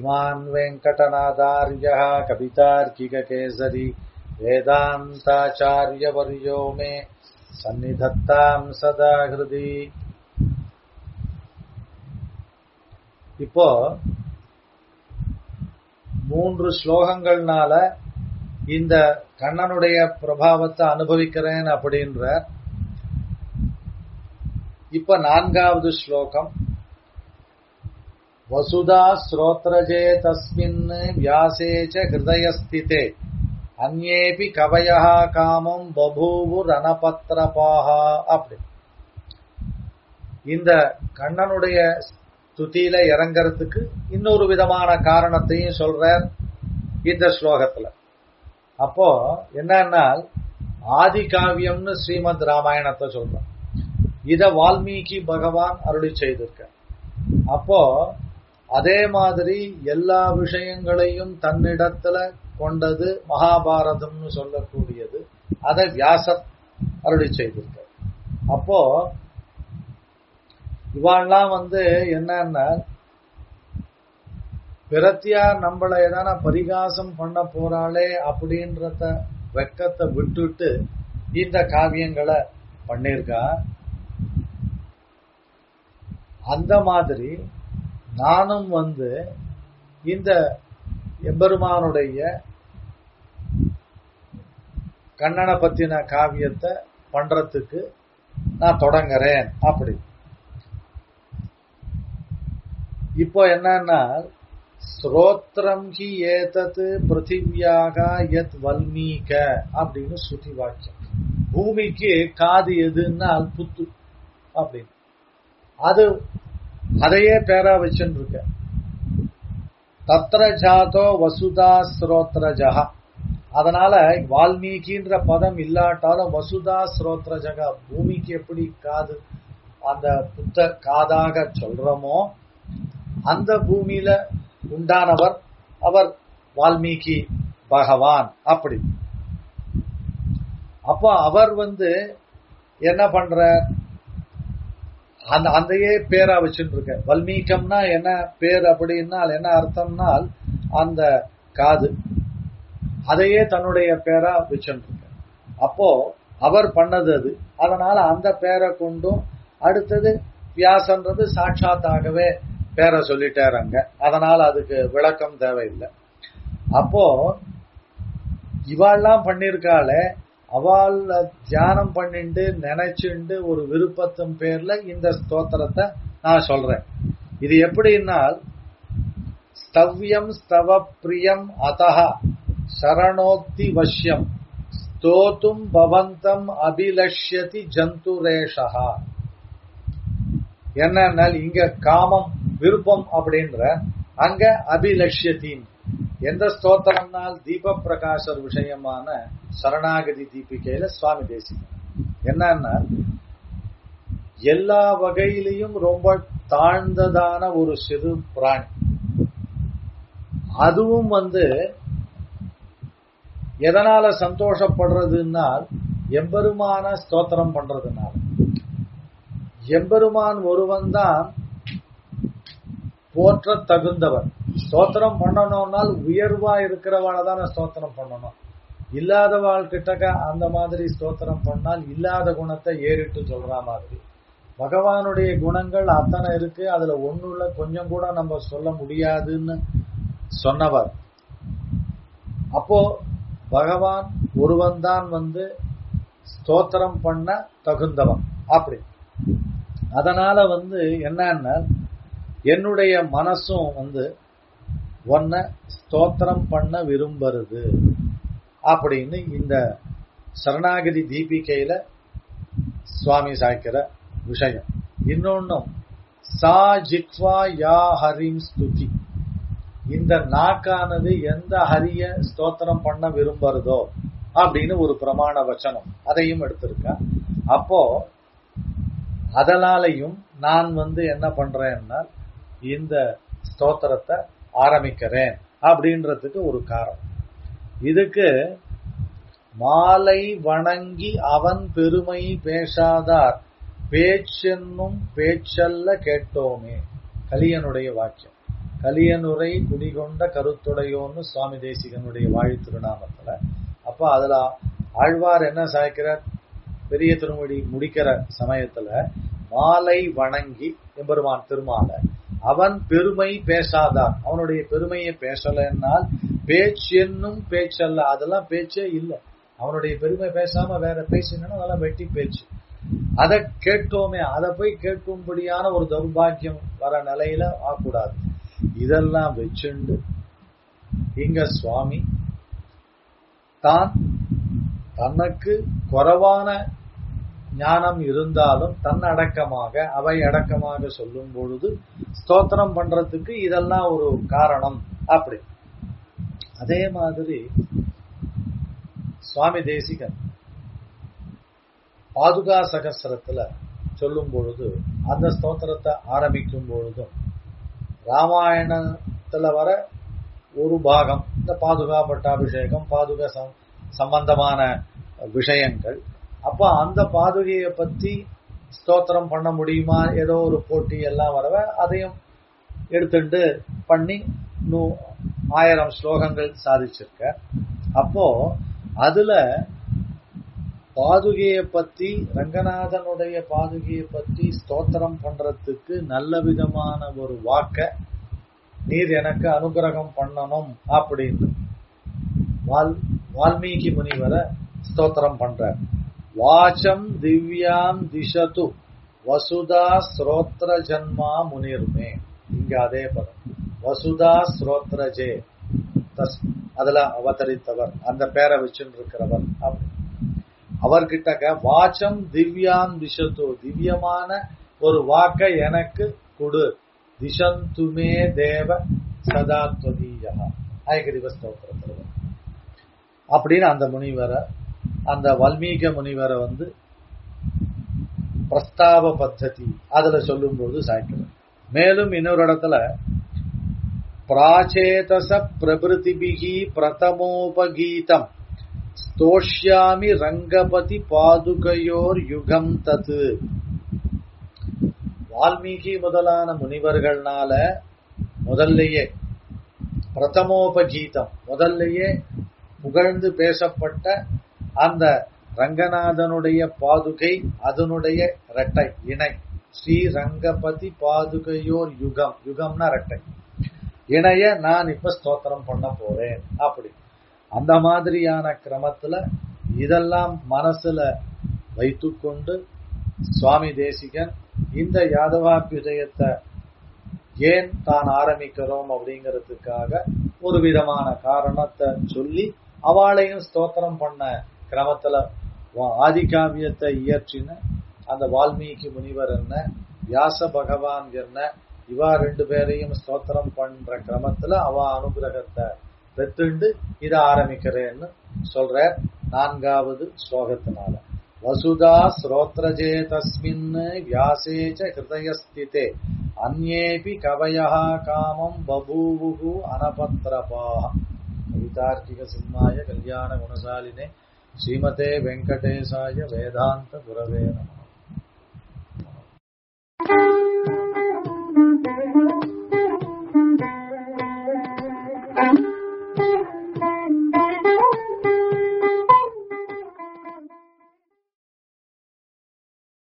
श्रीमान् वेङ्कटनाथार्यः कवितार्किककेसरी वेदान्ताचार्यवर्यो मे सन्निधत्ताम् सदा हृदि இப்போ மூன்று ஸ்லோகங்கள்னால இந்த கண்ணனுடைய பிரபாவத்தை அனுபவிக்கிறேன் அப்படின்ற இப்ப நான்காவது ஸ்லோகம் வசுதா ஸ்ரோத்ரஜே தஸ்மின் வியாசேச்ச ஹிருதயஸ்திதே அந்நேபி கவயா காமம் பபூவு ரணபத்திரபாகா அப்படி இந்த கண்ணனுடைய துதியில இறங்கறதுக்கு இன்னொரு விதமான காரணத்தையும் சொல்றார் இந்த ஸ்லோகத்துல அப்போ என்னன்னா ஆதி காவியம்னு ஸ்ரீமத் ராமாயணத்தை சொல்றோம் இத வால்மீகி பகவான் அருளி செய்திருக்க அப்போ அதே மாதிரி எல்லா விஷயங்களையும் தன்னிடத்துல கொண்டது மகாபாரதம்னு சொல்லக்கூடியது அதை வியாசர் அருளி செய்திருக்க அப்போ இவாள்லாம் வந்து என்னன்னா பிரத்தியார் நம்மள ஏதான பரிகாசம் பண்ண போறாளே அப்படின்றத வெக்கத்தை விட்டுட்டு இந்த காவியங்களை பண்ணிருக்கா அந்த மாதிரி நானும் வந்து இந்த எம்பெருமானுடைய கண்ணனை பத்தின காவியத்தை பண்றதுக்கு நான் தொடங்குறேன் அப்படி இப்போ என்னன்னா ஸ்ரோத்ரம் ஹி ஏதத்து பிருத்திவியாக எத் வல்மீக அப்படின்னு ஸ்ருதி வாக்கியம் பூமிக்கு காது எதுன்னா புத்து அப்படின்னு அது அதையே பேரா வச்சுட்டு இருக்க தத்ர ஜாதோ வசுதா ஸ்ரோத்ரஜகா அதனால வால்மீகின்ற பதம் இல்லாட்டாலும் வசுதா ஸ்ரோத்ரஜகா பூமிக்கு எப்படி காது அந்த புத்த காதாக சொல்றோமோ அந்த பூமியில உண்டானவர் அவர் வால்மீகி பகவான் அப்படி அப்போ அவர் வந்து என்ன பண்ற அந்த அந்தையே பேரா வச்சுட்டு இருக்க வல்மீகம்னா என்ன பேர் அப்படின்னால் என்ன அர்த்தம்னால் அந்த காது அதையே தன்னுடைய பேரா வச்சுட்டு இருக்க அப்போ அவர் பண்ணது அது அதனால அந்த பேரை கொண்டும் அடுத்தது வியாசன்றது சாட்சாத்தாகவே பேரை சொல்லிட்டாருங்க அதனால அதுக்கு விளக்கம் தேவையில்லை அப்போ இவாள்லாம் பண்ணிருக்காளே அவள் தியானம் பண்ணிண்டு நினைச்சுண்டு ஒரு விருப்பத்தின் பேர்ல இந்த ஸ்தோத்திரத்தை நான் சொல்றேன் இது எப்படின்னா ஸ்தவ்யம் ஸ்தவ பிரியம் அதஹா சரணோக்தி வஷ்யம் ஸ்தோத்தும் பவந்தம் அபிலஷ்யதி ஜந்துரேஷா என்னன்னால் இங்க காமம் விருப்பம் அப்படின்ற அங்க அபிலஷ்யத்தின் எந்த ஸ்தோத்திரம்னால் தீப பிரகாசர் விஷயமான சரணாகதி தீபிகையில சுவாமி தேசிகன் என்னன்னா எல்லா வகையிலையும் ரொம்ப தாழ்ந்ததான ஒரு சிறு பிராணி அதுவும் வந்து எதனால சந்தோஷப்படுறதுனால் எம்பெருமான ஸ்தோத்திரம் பண்றதுனால எம்பெருமான் ஒருவன் தான் போற்ற தகுந்தவர் ஸ்தோத்திரம் பண்ணணும்னால் உயர்வா இருக்கிறவாளை தானே ஸ்தோத்திரம் பண்ணணும் இல்லாதவாள் கிட்டக்க அந்த மாதிரி ஸ்தோத்திரம் பண்ணால் இல்லாத குணத்தை ஏறிட்டு சொல்ற மாதிரி பகவானுடைய குணங்கள் அத்தனை இருக்கு அதுல ஒண்ணுல கொஞ்சம் கூட நம்ம சொல்ல முடியாதுன்னு சொன்னவர் அப்போ பகவான் ஒருவன் தான் வந்து ஸ்தோத்திரம் பண்ண தகுந்தவன் அப்படி அதனால வந்து என்னன்னா என்னுடைய மனசும் வந்து ஒன்ன ஸ்தோத்திரம் பண்ண விரும்புறது அப்படின்னு இந்த சரணாகதி தீபிகையில சுவாமி சாய்க்கிற விஷயம் இன்னொன்னும் சா ஜிக்வா யா ஹரிம் ஸ்துதி இந்த நாக்கானது எந்த ஹரிய ஸ்தோத்திரம் பண்ண விரும்புறதோ அப்படின்னு ஒரு பிரமாண வச்சனம் அதையும் எடுத்திருக்க அப்போ அதனாலையும் நான் வந்து என்ன பண்றேன்னா இந்த ஸ்தோத்திரத்தை ஆரம்பிக்கிறேன் அப்படின்றதுக்கு ஒரு காரணம் இதுக்கு மாலை வணங்கி அவன் பெருமை பேசாதார் பேச்சென்னும் பேச்சல்ல கேட்டோமே கலியனுடைய வாக்கியம் கலியனுரை குடிகொண்ட கருத்துடையோன்னு சுவாமி தேசிகனுடைய வாழி திருநாமத்துல அப்ப அதுல ஆழ்வார் என்ன சாய்க்கிறார் பெரிய திருமொழி முடிக்கிற சமயத்துல மாலை வணங்கி எம்பெருமான் திருமாலை அவன் பெருமை பேசாதார் அவனுடைய பெருமையை பேசலைன்னால் பேச்சு என்னும் பேச்சல்ல அதெல்லாம் பேச்சே இல்லை அவனுடைய பெருமை பேசாம வேற பேசினா அதெல்லாம் வெட்டி பேச்சு அதை கேட்டோமே அதை போய் கேட்கும்படியான ஒரு தௌர்பாகியம் வர நிலையில ஆகக்கூடாது இதெல்லாம் வச்சுண்டு இங்க சுவாமி தான் தனக்கு குறைவான ஞானம் இருந்தாலும் தன்னடக்கமாக அவை அடக்கமாக சொல்லும் பொழுது ஸ்தோத்திரம் பண்றதுக்கு இதெல்லாம் ஒரு காரணம் அப்படி அதே மாதிரி சுவாமி தேசிகன் பாதுகா சகசிரத்துல சொல்லும் பொழுது அந்த ஸ்தோத்திரத்தை ஆரம்பிக்கும் பொழுதும் ராமாயணத்துல வர ஒரு பாகம் இந்த பாதுகா பட்டாபிஷேகம் பாதுகா சம்பந்தமான விஷயங்கள் அப்ப அந்த பாதுகையை பத்தி ஸ்தோத்திரம் பண்ண முடியுமா ஏதோ ஒரு போட்டி எல்லாம் வரவ அதையும் எடுத்துட்டு பண்ணி ஆயிரம் ஸ்லோகங்கள் சாதிச்சிருக்க அப்போ அதுல பாதுகையை பத்தி ரங்கநாதனுடைய பாதுகையை பத்தி ஸ்தோத்திரம் பண்றதுக்கு நல்ல விதமான ஒரு வாக்க நீர் எனக்கு அனுகிரகம் பண்ணணும் அப்படின்னு வால் வால்மீகி முனிவரை ஸ்தோத்திரம் பண்ற வாச்சம் திவ்யாம் திசது வசுதா ஸ்ரோத்ர ஜன்மா முனிர்மே இங்க அதே பதம் வசுதா ஸ்ரோத்ரஜே அதுல அவதரித்தவர் அந்த பேரை வச்சுட்டு இருக்கிறவர் அவர்கிட்ட வாச்சம் திவ்யாம் திசத்து திவ்யமான ஒரு வாக்க எனக்கு கொடு திசந்துமே தேவ சதாத்வதீயா ஐகரிவ ஸ்தோத்திரத்தில் அப்படின்னு அந்த முனிவரை அந்த வல்மீக முனிவரை வந்து பிரஸ்தாப பத்ததி அதுல சொல்லும் போது சாய்க்கிறார் மேலும் இன்னொரு இடத்துல பிராச்சேதச பிரபிருதிபிகி பிரதமோபகீதம் ஸ்தோஷ்யாமி ரங்கபதி பாதுகையோர் யுகம் தது வால்மீகி முதலான முனிவர்கள்னால முதல்லையே பிரதமோபகீதம் முதல்லையே புகழ்ந்து பேசப்பட்ட அந்த ரங்கநாதனுடைய பாதுகை அதனுடைய இரட்டை இணை ஸ்ரீ ரங்கபதி பாதுகையோர் யுகம் யுகம்னா இரட்டை இணைய நான் இப்ப ஸ்தோத்திரம் பண்ண போறேன் அப்படி அந்த மாதிரியான கிரமத்துல இதெல்லாம் மனசுல வைத்துக்கொண்டு சுவாமி தேசிகன் இந்த யாதவாபியுதயத்தை ஏன் தான் ஆரம்பிக்கிறோம் அப்படிங்கிறதுக்காக ஒரு விதமான காரணத்தை சொல்லி அவளையும் ஸ்தோத்திரம் பண்ண கிரமத்துல ஆதிகாவியத்தை இயற்றின அந்த வால்மீகி முனிவர் என்ன வியாச பகவான் என்ன இவா ரெண்டு பேரையும் ஸ்தோத்திரம் பண்ற கிரமத்துல அவ அனுகிரகத்தை பெத்துண்டு இத ஆரம்பிக்கிறேன்னு சொல்ற நான்காவது ஸ்லோகத்தினால வசுதா ஸ்ரோத்ரஜே தஸ்மின் வியாசேச்ச ஹிருதயஸ்திதே அந்நேபி கவயா காமம் பபூவுகு அனபத்ரபாக கவிதார்க்கிக சிம்மாய கல்யாண குணசாலினே ஸ்ரீமதே வெங்கடேசாய வேதாந்த குரவே நம